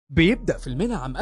بيبدأ فيلمنا عام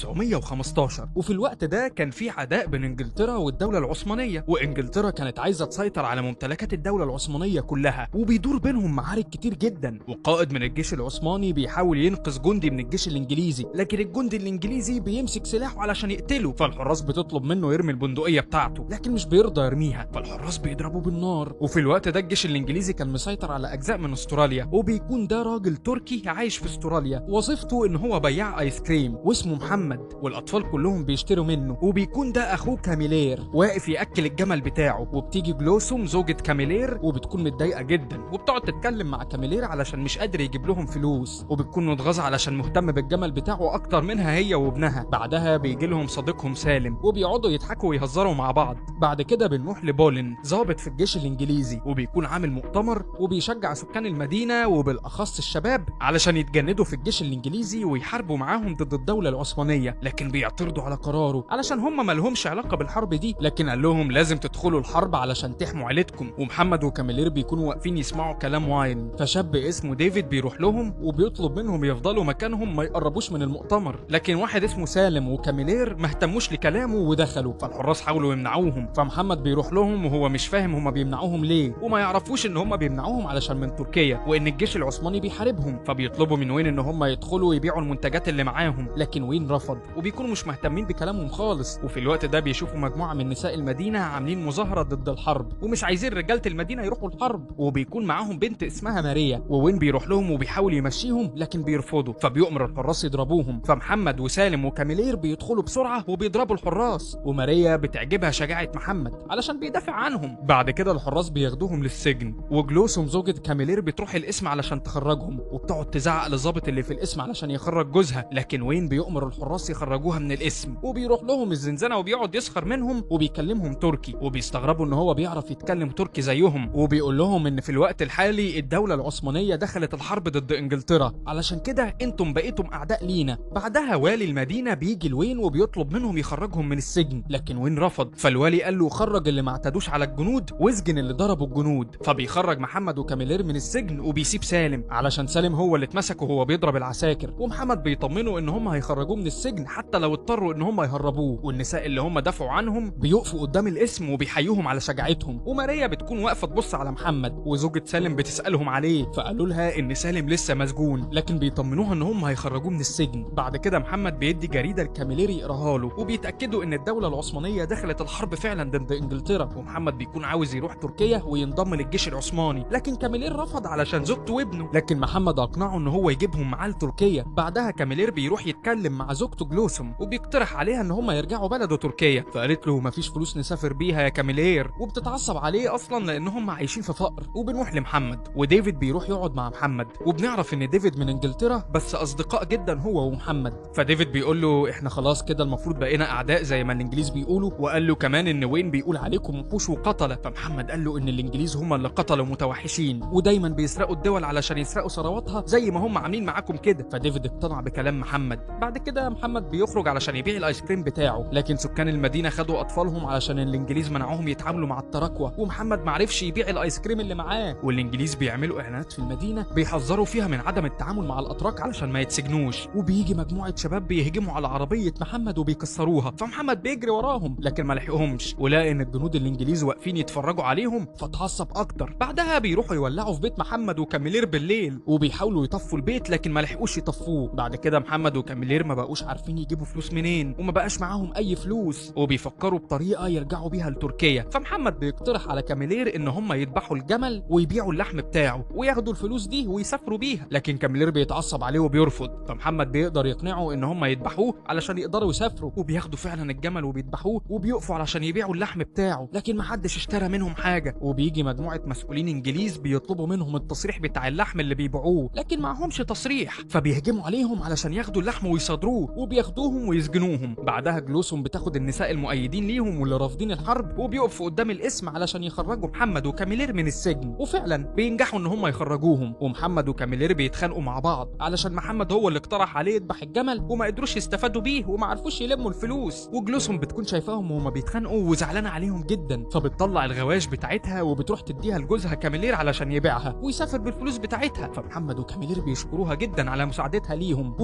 1915 وفي الوقت ده كان في عداء بين انجلترا والدولة العثمانية وانجلترا كانت عايزة تسيطر على ممتلكات الدولة العثمانية كلها وبيدور بينهم معارك كتير جدا وقائد من الجيش العثماني بيحاول ينقذ جندي من الجيش الانجليزي لكن الجندي الانجليزي بيمسك سلاحه علشان يقتله فالحراس بتطلب منه يرمي البندقية بتاعته لكن مش بيرضى يرميها فالحراس بيضربوه بالنار وفي الوقت ده الجيش الانجليزي كان مسيطر على اجزاء من استراليا وبيكون ده راجل تركي عايش في استراليا وظيفته ان هو بياع ايس كريم واسمه محمد والاطفال كلهم بيشتروا منه وبيكون ده اخوه كاميلير واقف ياكل الجمل بتاعه وبتيجي جلوسوم زوجة كاميلير وبتكون متضايقه جدا وبتقعد تتكلم مع كاميلير علشان مش قادر يجيب لهم فلوس وبتكون متغاظه علشان مهتم بالجمل بتاعه اكتر منها هي وابنها بعدها بيجي لهم صديقهم سالم وبيقعدوا يضحكوا ويهزروا مع بعض بعد كده بنروح لبولن ضابط في الجيش الانجليزي وبيكون عامل مؤتمر وبيشجع سكان المدينه وبالاخص الشباب علشان يتجندوا في الجيش الانجليزي ويحاربوا معاهم ضد الدوله العثمانيه لكن بيعترضوا على قراره علشان هم مالهمش علاقه بالحرب دي لكن قال لهم لازم تدخلوا الحرب علشان تحموا عيلتكم ومحمد وكاميلير بيكونوا واقفين يسمعوا كلام واين فشاب اسمه ديفيد بيروح لهم وبيطلب منهم يفضلوا مكانهم ما يقربوش من المؤتمر لكن واحد اسمه سالم وكاميلير ما اهتموش لكلامه ودخلوا فالحراس حاولوا يمنعوهم فمحمد بيروح لهم وهو مش فاهم هم بيمنعوهم ليه وما يعرفوش ان هم بيمنعوهم علشان من تركيا وان الجيش العثماني بيحاربهم فبيطلبوا من وين ان هم يدخلوا ويبيعوا المنتجات اللي معاهم لكن وين رفض وبيكونوا مش مهتمين بكلامهم خالص وفي الوقت ده بيشوفوا مجموعه من نساء المدينه عاملين مظاهره ضد الحرب ومش عايزين رجاله المدينه يروحوا الحرب وبيكون معاهم بنت اسمها ماريا ووين بيروح لهم وبيحاول يمشيهم لكن بيرفضوا فبيؤمر الحراس يضربوهم فمحمد وسالم وكاميلير بيدخلوا بسرعه وبيضربوا الحراس وماريا بتعجبها شجاعه محمد علشان بيدافع عنهم بعد كده الحراس بياخدوهم للسجن وجلوسهم زوجة كاميلير بتروح القسم علشان تخرجهم وبتقعد تزعق للظابط اللي في القسم علشان يخرج جوزها لكن وين بيؤمر الحراس يخرجوها من القسم وبيروح لهم الزنزانه وبيقعد يسخر منهم وبيكلمهم تركي وبيستغربوا ان هو بيعرف يتكلم تركي زيهم وبيقول لهم ان في الوقت الحالي الدوله العثمانيه دخلت الحرب ضد انجلترا علشان كده انتم بقيتم اعداء لينا بعدها والي المدينه بيجي لوين وبيطلب منهم يخرجهم من السجن لكن وين رفض فالوالي قال له خرج اللي ما اعتدوش على الجنود واسجن اللي ضربوا الجنود فبيخرج محمد وكاميلير من السجن وبيسيب سالم علشان سالم هو اللي اتمسك وهو بيضرب العساكر ومحمد بيطمنه ان هم هيخرجوه من السجن حتى لو اضطروا ان هم يهربوه والنساء اللي هم دافعوا عنهم بيقفوا قدام الاسم وبيحيوهم على شجاعتهم وماريا بتكون واقفه تبص على محمد وزوجة سالم بتسالهم عليه فقالوا لها ان سالم لسه مسجون لكن بيطمنوها ان هم هيخرجوه من السجن بعد كده محمد بيدي جريده لكاميلير يقراها له وبيتاكدوا ان الدوله العثمانيه دخلت الحرب فعلا ضد انجلترا ومحمد بيكون عاوز يروح تركيا وينضم للجيش العثماني لكن كاميلير رفض علشان زوجته وابنه لكن محمد اقنعه ان هو يجيبهم معاه لتركيا بعدها كاميلير بيروح يتكلم مع زوجته جلوسوم وبيقترح عليها ان هم يرجعوا بلده تركيا فقالت له مفيش فلوس نسافر بيها يا كاميلير وبتتعصب عليه اصلا لان هم عايشين في فقر وبنروح لمحمد وديفيد بيروح يقعد مع محمد وبنعرف ان ديفيد من انجلترا بس اصدقاء جدا هو ومحمد فديفيد بيقول له احنا خلاص كده المفروض بقينا اعداء زي ما الانجليز بيقولوا وقال له كمان ان وين بيقول عليكم وحوش وقتله فمحمد قال له ان الانجليز هم اللي قتلوا متوحشين ودايما بيسرقوا الدول علشان يسرقوا ثرواتها زي ما هم عاملين معاكم كده فديفيد اقتنع بكلام محمد بعد كده محمد بيخرج علشان يبيع الايس كريم بتاعه لكن سكان المدينه خدوا اطفالهم علشان الانجليز منعوهم يتعاملوا مع التراكوة ومحمد معرفش يبيع الايس كريم اللي معاه والانجليز بيعملوا اعلانات في المدينه بيحذروا فيها من عدم التعامل مع الاتراك علشان ما يتسجنوش وبيجي مجموعه شباب بيهجموا على عربيه محمد وبيكسروها فمحمد بيجري وراهم لكن ما لحقهمش ولقى ان الجنود الانجليز واقفين يتفرجوا عليهم فتعصب اكتر بعدها بيروحوا يولعوا في بيت محمد وكاميلير بالليل وبيحاولوا يطفوا البيت لكن ما لحقوش يطفوه بعد كده محمد وكاميلير ما بقوش عارفين يجيبوا فلوس منين وما بقاش معاهم اي فلوس وبيفكروا بطريقه يرجعوا بيها لتركيا فمحمد بيقترح على كاميلير ان هم يذبحوا الجمل ويبيعوا اللحم بتاعه وياخدوا الفلوس دي ويسافروا بيها لكن كاميلير بيتعصب عليه وبيرفض فمحمد بيقدر يقنعه ان هم يذبحوه علشان يقدروا يسافروا وبياخدوا فعلا الجمل وبيذبحوه وبيقفوا علشان يبيعوا اللحم بتاعه لكن محدش اشترى منهم حاجه وبيجي مجموعه مسؤولين انجليز بيطلبوا منهم التصريح بتاع اللحم اللي بيبيعوه لكن معهمش تصريح فبيهجموا عليهم علشان ياخدوا اللحم ويصادروه وبياخدوهم ويسجنوهم بعدها جلوسهم بتاخد النساء المؤيدين ليهم واللي رافضين الحرب وبيقفوا قدام الاسم علشان يخرجوا محمد وكاميلير من السجن وفعلا بينجحوا ان هم يخرجوهم ومحمد وكاميلير بيتخانقوا مع بعض علشان محمد هو اللي اقترح عليه يذبح الجمل وما قدروش يستفادوا بيه وما عرفوش يلموا الفلوس وجلوسهم بتكون شايفاهم وهما بيتخانقوا وزعلانه عليهم جدا فبتطلع الغواش بتاعتها وبتروح تديها لجوزها كاميلير علشان يبيعها ويسافر بالفلوس بتاعتها فمحمد وكاميلير بيشكروها جدا على مساعدتها ليهم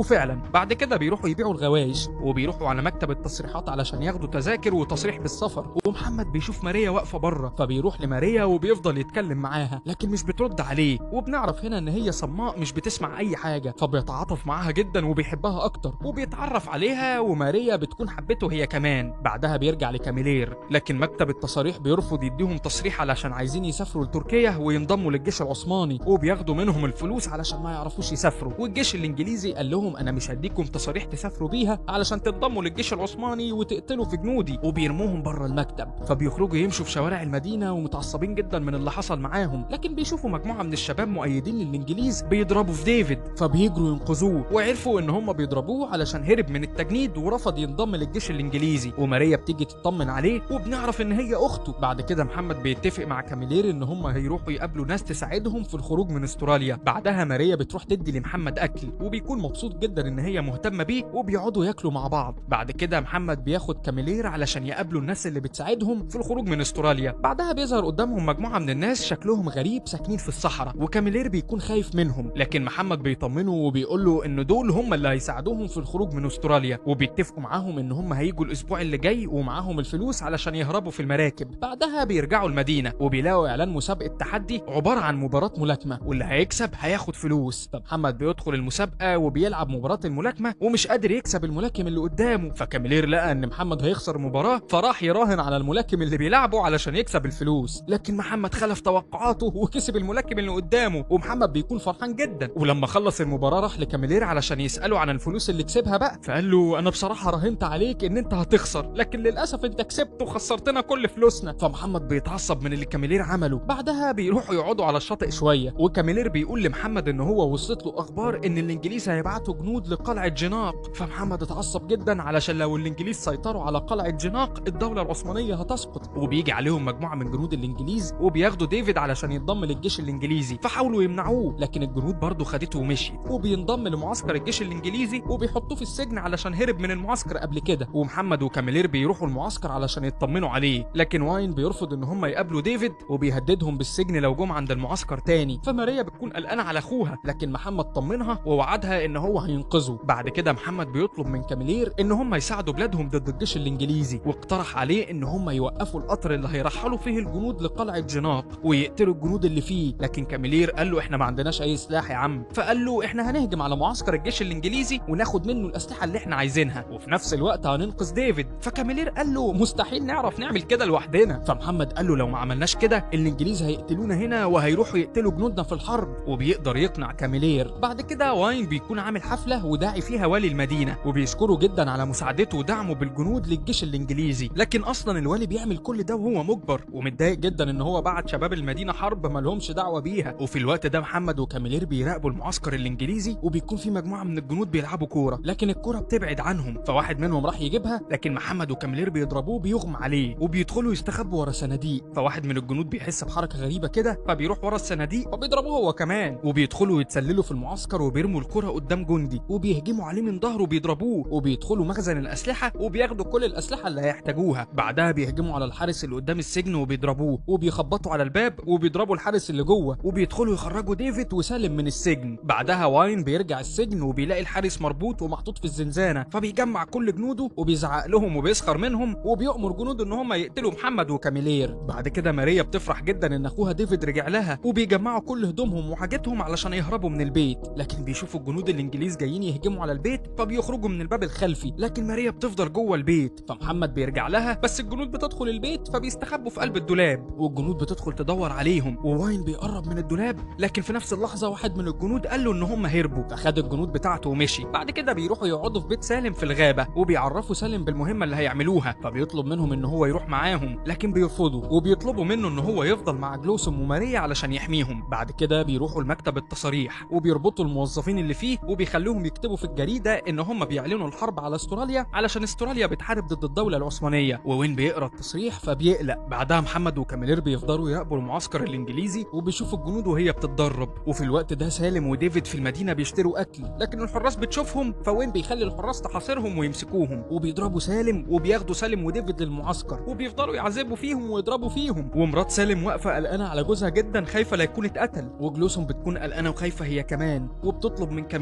وفعلا بعد كده بيروحوا يبيعوا الغوايش وبيروحوا على مكتب التصريحات علشان ياخدوا تذاكر وتصريح بالسفر ومحمد بيشوف ماريا واقفه بره فبيروح لماريا وبيفضل يتكلم معاها لكن مش بترد عليه وبنعرف هنا ان هي صماء مش بتسمع اي حاجه فبيتعاطف معاها جدا وبيحبها اكتر وبيتعرف عليها وماريا بتكون حبته هي كمان بعدها بيرجع لكاميلير لكن مكتب التصاريح بيرفض يديهم تصريح علشان عايزين يسافروا لتركيا وينضموا للجيش العثماني وبياخدوا منهم الفلوس علشان ما يعرفوش يسافروا والجيش الانجليزي قال لهم انا مش هديكم تصاريح تسافروا بيها علشان تنضموا للجيش العثماني وتقتلوا في جنودي وبيرموهم بره المكتب فبيخرجوا يمشوا في شوارع المدينه ومتعصبين جدا من اللي حصل معاهم لكن بيشوفوا مجموعه من الشباب مؤيدين للانجليز بيضربوا في ديفيد فبيجروا ينقذوه وعرفوا ان هم بيضربوه علشان هرب من التجنيد ورفض ينضم للجيش الانجليزي وماريا بتيجي تطمن عليه وبنعرف ان هي اخته بعد كده محمد بيتفق مع كاميلير ان هم هيروحوا يقابلوا ناس تساعدهم في الخروج من استراليا بعدها ماريا بتروح تدي لمحمد اكل وبيكون مبسوط جدا ان هي مهتمه بيه وبيقعدوا ياكلوا مع بعض بعد كده محمد بياخد كاميلير علشان يقابلوا الناس اللي بتساعدهم في الخروج من استراليا بعدها بيظهر قدامهم مجموعه من الناس شكلهم غريب ساكنين في الصحراء وكاميلير بيكون خايف منهم لكن محمد بيطمنه وبيقول له ان دول هم اللي هيساعدوهم في الخروج من استراليا وبيتفقوا معاهم ان هم هيجوا الاسبوع اللي جاي ومعاهم الفلوس علشان يهربوا في المراكب بعدها بيرجعوا المدينه وبيلاقوا اعلان مسابقه تحدي عباره عن مباراه ملاكمه واللي هيكسب هياخد فلوس فمحمد بيدخل المسابقه وبيلعب مباراه الملاكمه ومش قادر يكسب الملاكم اللي قدامه فكاميلير لقى ان محمد هيخسر المباراه فراح يراهن على الملاكم اللي بيلعبه علشان يكسب الفلوس لكن محمد خلف توقعاته وكسب الملاكم اللي قدامه ومحمد بيكون فرحان جدا ولما خلص المباراه راح لكاميلير علشان يساله عن الفلوس اللي كسبها بقى فقال له انا بصراحه راهنت عليك ان انت هتخسر لكن للاسف انت كسبت وخسرتنا كل فلوسنا فمحمد بيتعصب من اللي كاميلير عمله بعدها بيروحوا يقعدوا على الشاطئ شويه وكاميلير بيقول لمحمد ان هو وصلت له اخبار ان الانجليز هيبعتوا جنود لقلعه جناق فمحمد اتعصب جدا علشان لو الانجليز سيطروا على قلعه جناق الدوله العثمانيه هتسقط وبيجي عليهم مجموعه من جنود الانجليز وبياخدوا ديفيد علشان ينضم للجيش الانجليزي فحاولوا يمنعوه لكن الجنود برضه خدته ومشيت وبينضم لمعسكر الجيش الانجليزي وبيحطوه في السجن علشان هرب من المعسكر قبل كده ومحمد وكاميلير بيروحوا المعسكر علشان يطمنوا عليه لكن واين بيرفض ان هم يقابلوا ديفيد وبيهددهم بالسجن لو جم عند المعسكر تاني فماريا بتكون قلقانه على اخوها لكن محمد طمنها ووعدها ان هو هينقذه بعد كده محمد بيطلب من كاميلير ان هم يساعدوا بلادهم ضد الجيش الانجليزي واقترح عليه ان هم يوقفوا القطر اللي هيرحلوا فيه الجنود لقلعه جناق ويقتلوا الجنود اللي فيه لكن كاميلير قال له احنا ما عندناش اي سلاح يا عم فقال له احنا هنهجم على معسكر الجيش الانجليزي وناخد منه الاسلحه اللي احنا عايزينها وفي نفس الوقت هننقذ ديفيد فكاميلير قال له مستحيل نعرف نعمل كده لوحدنا فمحمد قال له لو ما عملناش كده الانجليز هيقتلونا هنا وهيروحوا يقتلوا جنودنا في الحرب وبيقدر يقنع كاميلير بعد كده واين بيكون عامل حفله وداعي فيها والي المدينه وبيشكره جدا على مساعدته ودعمه بالجنود للجيش الانجليزي لكن اصلا الوالي بيعمل كل ده وهو مجبر ومتضايق جدا ان هو بعت شباب المدينه حرب ما لهمش دعوه بيها وفي الوقت ده محمد وكاميلير بيراقبوا المعسكر الانجليزي وبيكون في مجموعه من الجنود بيلعبوا كوره لكن الكوره بتبعد عنهم فواحد منهم راح يجيبها لكن محمد وكاميلير بيضربوه بيغمى عليه وبيدخلوا يستخبوا ورا صناديق فواحد من الجنود بيحس بحركه غريبه كده فبيروح ورا الصناديق وبيضربوه هو كمان وبيدخلوا يتسللوا في المعسكر وبيرموا الكرة قدام جندي وبيهجموا عليه من ظهره وبيضربوه وبيدخلوا مخزن الاسلحه وبياخدوا كل الاسلحه اللي هيحتاجوها بعدها بيهجموا على الحارس اللي قدام السجن وبيضربوه وبيخبطوا على الباب وبيضربوا الحارس اللي جوه وبيدخلوا يخرجوا ديفيد وسالم من السجن بعدها واين بيرجع السجن وبيلاقي الحارس مربوط ومحطوط في الزنزانه فبيجمع كل جنوده وبيزعق لهم وبيسخر منهم وبيأمر جنوده ان هم يقتلوا محمد وكاميلير بعد كده ماريا بتفرح جدا ان اخوها ديفيد رجع لها وبيجمعوا كل هدومهم وحاجتهم علشان يهربوا من البيت لكن بيشوفوا الجنود الانجليز جايين يهجموا على البيت فبيخرجوا من الباب الخلفي لكن ماريا بتفضل جوه البيت فمحمد بيرجع لها بس الجنود بتدخل البيت فبيستخبوا في قلب الدولاب والجنود بتدخل تدور عليهم وواين بيقرب من الدولاب لكن في نفس اللحظه واحد من الجنود قال له ان هم هربوا فخد الجنود بتاعته ومشي بعد كده بيروحوا يقعدوا في بيت سالم في الغابه وبيعرفوا سالم بالمهمه اللي هيعملوها فبيطلب منهم ان هو يروح معاهم لكن بيرفضوا وبيطلبوا منه ان هو يفضل مع جلوسم وماريا علشان يحميهم بعد كده بيروحوا لمكتب التصاريح وبيربطوا الموظفين اللي فيه وبيخلوهم يكتبوا في الجريده ان هم بيعلنوا الحرب على استراليا علشان استراليا بتحارب ضد الدوله العثمانيه ووين بيقرا التصريح فبيقلق بعدها محمد وكاميلير بيفضلوا يراقبوا المعسكر الانجليزي وبيشوفوا الجنود وهي بتتدرب وفي الوقت ده سالم وديفيد في المدينه بيشتروا اكل لكن الحراس بتشوفهم فوين بيخلي الحراس تحاصرهم ويمسكوهم وبيضربوا سالم وبياخدوا سالم وديفيد للمعسكر وبيفضلوا يعذبوا فيهم ويضربوا فيهم ومرات سالم واقفه قلقانه على جوزها جدا خايفه لا يكون اتقتل وجلوسهم بتكون قلقانه وخايفه هي كمان وبتطلب من كاميلير ان هو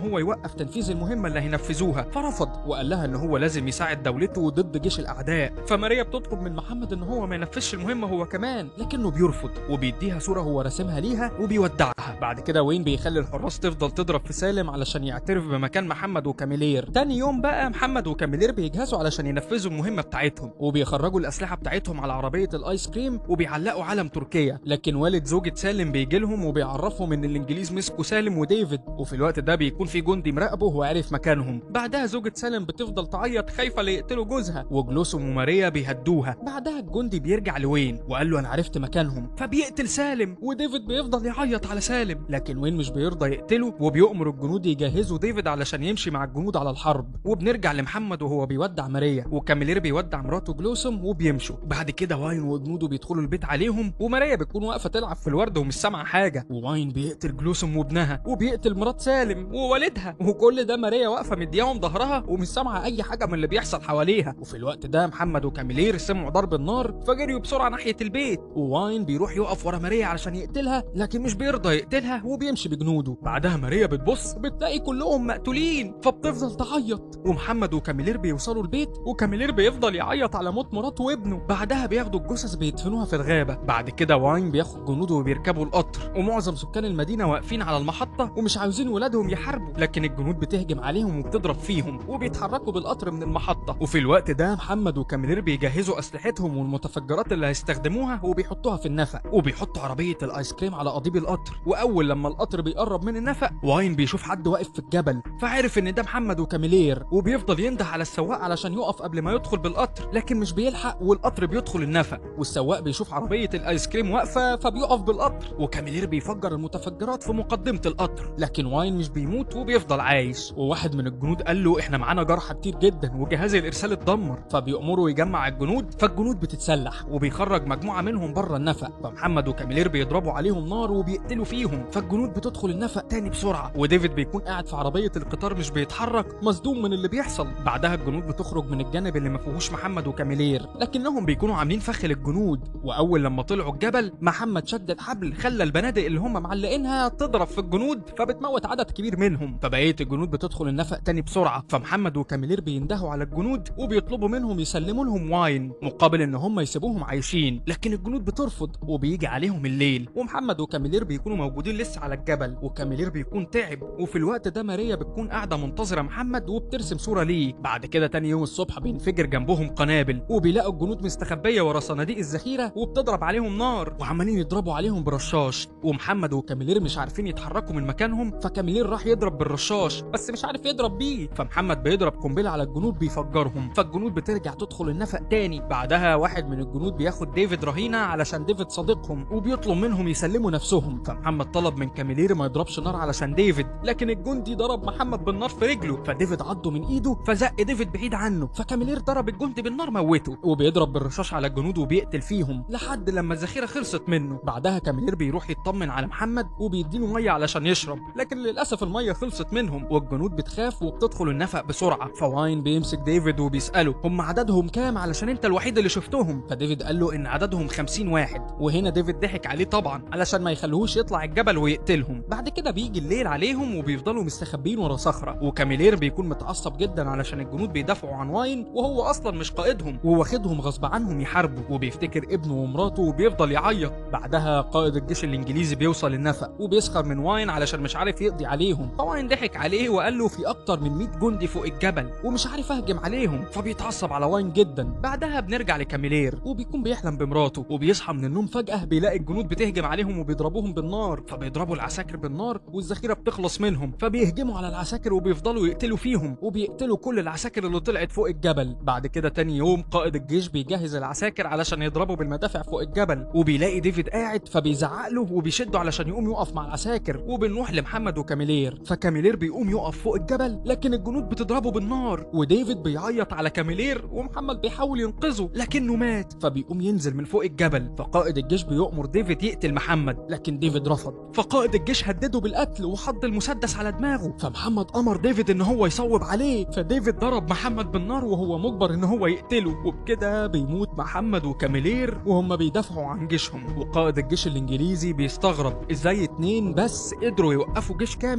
هو يوقف تنفيذ المهمه اللي هينفذوها فرفض وقال لها ان هو لازم يساعد دولته ضد جيش الاعداء فماريا بتطلب من محمد ان هو ما ينفذش المهمه هو كمان لكنه بيرفض وبيديها صوره هو راسمها ليها وبيودعها بعد كده وين بيخلي الحراس تفضل تضرب في سالم علشان يعترف بمكان محمد وكاميلير تاني يوم بقى محمد وكاميلير بيجهزوا علشان ينفذوا المهمه بتاعتهم وبيخرجوا الاسلحه بتاعتهم على عربيه الايس كريم وبيعلقوا علم تركيا لكن والد زوجة سالم بيجي لهم وبيعرفهم ان الانجليز مسكوا سالم وديفيد وفي الوقت ده بيكون في جندي مراقبه وعرف مكانهم بعدها زوجة سالم بتفضل تعيط خايفه ليقتلوا جوزها وجلوسهم وماريا بيهدوها بعدها الجندي بيرجع لوين وقال له انا عرفت مكانهم فبيقتل سالم وديفيد بيفضل يعيط على سالم لكن وين مش بيرضى يقتله وبيؤمر الجنود يجهزوا ديفيد علشان يمشي مع الجنود على الحرب وبنرجع لمحمد وهو بيودع ماريا وكاميلير بيودع مراته جلوسوم وبيمشوا بعد كده واين وجنوده بيدخلوا البيت عليهم وماريا بتكون واقفه تلعب في الورد ومش سامعه حاجه وواين بيقتل جلوسوم وابنها وبيقتل مرات سالم ووالدها وكل ده ماريا واقفه مدياهم ظهرها ومش سامعه اي حاجه من اللي بيحصل حواليها وفي الوقت ده محمد وكاميلير سمعوا ضرب النار فجريوا بسرعه ناحيه البيت وواين بيروح يقف ورا ماريا علشان يقتلها لكن مش بيرضى يقتلها وبيمشي بجنوده بعدها ماريا بتبص بتلاقي كلهم مقتولين فبتفضل تعيط ومحمد وكاميلير بيوصلوا البيت وكاميلير بيفضل يعيط على موت مراته وابنه بعدها بياخدوا الجثث بيدفنوها في الغابه بعد كده واين بياخد جنوده وبيركبوا القطر ومعظم سكان المدينه واقفين على المحطه ومش عاوزين ولادهم يحاربوا لكن الجنود بتهجم عليهم وبتضرب فيهم وبيتحركوا بالقطر من المحطه وفي الوقت ده محمد وكاميلير بيجهزوا اسلحتهم والمتفجرات اللي هيستخدموها وبيحطوها في النفق وبيحطوا عربيه الايس كريم على قضيب القطر واول لما القطر بيقرب من النفق واين بيشوف حد واقف في الجبل فعرف ان ده محمد وكاميلير وبيفضل ينده على السواق علشان يقف قبل ما يدخل بالقطر لكن مش بيلحق والقطر بيدخل النفق والسواق بيشوف عربيه الايس كريم واقفه فبيقف بالقطر وكاميلير بيفجر المتفجرات في مقدمه القطر لكن واين مش بيموت وبيفضل عايش وواحد من الجنود قال له احنا معانا جرحى كتير جدا وجهاز الارسال اتدمر فبيأمروا يجمع الجنود فالجنود بتتسلح وبيخرج مجموعه منهم بره النفق فمحمد وكاميلير بيضربوا عليهم نار وبيقتلوا فيهم فالجنود بتدخل النفق تاني بسرعه وديفيد بيكون قاعد في عربيه القطار مش بيتحرك مصدوم من اللي بيحصل بعدها الجنود بتخرج من الجانب اللي ما فيهوش محمد وكاميلير لكنهم بيكونوا عاملين فخ للجنود واول لما طلعوا الجبل محمد شد الحبل خلى البنادق اللي هم معلقينها تضرب في الجنود فبتموت عدد كبير منهم فبقيه الجنود بتدخل النفق تاني بسرعه فمحمد وكاميلير بيندهوا على الجنود وبيطلبوا منهم يسلموا لهم واين مقابل ان هم يسيبوهم عايشين لكن الجنود بترفض وبيجي عليهم الليل ومحمد وكاميلير بيكونوا موجودين لسه على الجبل وكاميلير بيكون تعب وفي الوقت ده ماريا بتكون قاعده منتظره محمد وبترسم صوره ليه بعد كده تاني يوم الصبح بينفجر جنبهم قنابل وبيلاقوا الجنود مستخبيه ورا صناديق الذخيره وبتضرب عليهم نار وعمالين يضربوا عليهم برشاش ومحمد وكاميلير مش عارفين يتحركوا من مكانهم فكاميلير راح يضرب بالرشاش بس مش عارف يضرب بيه فمحمد بيضرب قنبله على الجنود بيفجرهم فالجنود بترجع تدخل النفق تاني بعدها واحد من الجنود بياخد ديفيد رهينه علشان ديفيد صديقهم وبيطلب منهم يسلموا نفسهم فمحمد طلب من كاميلير ما يضربش نار علشان ديفيد لكن الجندي ضرب محمد بالنار في رجله فديفيد عضه من ايده فزق ديفيد بعيد عنه فكاميلير ضرب الجندي بالنار موته وبيضرب بالرشاش على الجنود وبيقتل فيهم لحد لما الذخيره خلصت منه بعدها كاميلير بيروح يطمن على محمد وبيديله ميه علشان يشرب لكن للاسف الميه خلصت منهم والجنود بتخاف وبتدخل النفق بسرعه فواين بيمسك ديفيد وبيساله هم عددهم كام علشان انت الوحيد اللي شفتهم فديفيد قال له ان عددهم 50 واحد وهنا ديفيد ضحك عليه طبعا علشان ما يخلوهوش يطلع الجبل ويقتلهم بعد كده بيجي الليل عليهم وبيفضلوا مستخبين ورا صخره وكاميلير بيكون متعصب جدا علشان الجنود بيدافعوا عن واين وهو اصلا مش قائدهم وواخدهم غصب عنهم يحاربوا وبيفتكر ابنه ومراته وبيفضل يعيط بعدها قائد الجيش الانجليزي بيوصل النفق وبيسخر من واين علشان مش عارف يقضي عليهم فواين ضحك عليه وقال له في اكتر من 100 جندي فوق الجبل ومش عارف اهجم عليهم فبيتعصب على واين جدا بعدها بنرجع لكاميلير وبيكون بيحلم بمراته وبيصحى من النوم فجاه بيلاقي الجنود بتهجم عليهم وبيضربوهم بالنار فبيضربوا العساكر بالنار والذخيره بتخلص منهم فبيهجموا على العساكر وبيفضلوا يقتلوا فيهم وبيقتلوا كل العساكر اللي طلعت فوق الجبل بعد كده تاني يوم قائد الجيش بيجهز العساكر علشان يضربوا بالمدافع فوق الجبل وبيلاقي ديفيد قاعد فبيزعق له وبيشده علشان يقوم يقف مع العساكر وبنروح لمحمد وكاميلير فكاميلير بيقوم يقف فوق الجبل لكن الجنود بتضربه بالنار وديفيد بيعيط على كاميلير ومحمد بيحاول ينقذه لكنه مات فبيقوم ينزل من فوق الجبل فقائد الجيش بيؤمر ديفيد يقتل محمد لكن ديفيد رفض فقائد الجيش هدده بالقتل وحط المسدس على دماغه فمحمد امر ديفيد ان هو يصوب عليه فديفيد ضرب محمد بالنار وهو مجبر ان هو يقتله وبكده بيموت محمد وكاميلير وهم بيدافعوا عن جيشهم وقائد الجيش الانجليزي بيستغرب ازاي اتنين بس قدروا يوقفوا جيش كامل ويمنعوه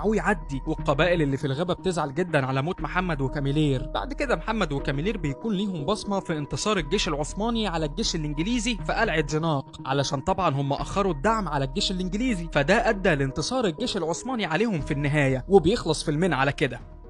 يمنعوه يعدي والقبائل اللي في الغابه بتزعل جدا على موت محمد وكاميلير بعد كده محمد وكاميلير بيكون ليهم بصمه في انتصار الجيش العثماني على الجيش الانجليزي في قلعه جناق علشان طبعا هم اخروا الدعم على الجيش الانجليزي فده ادى لانتصار الجيش العثماني عليهم في النهايه وبيخلص فيلمنا على كده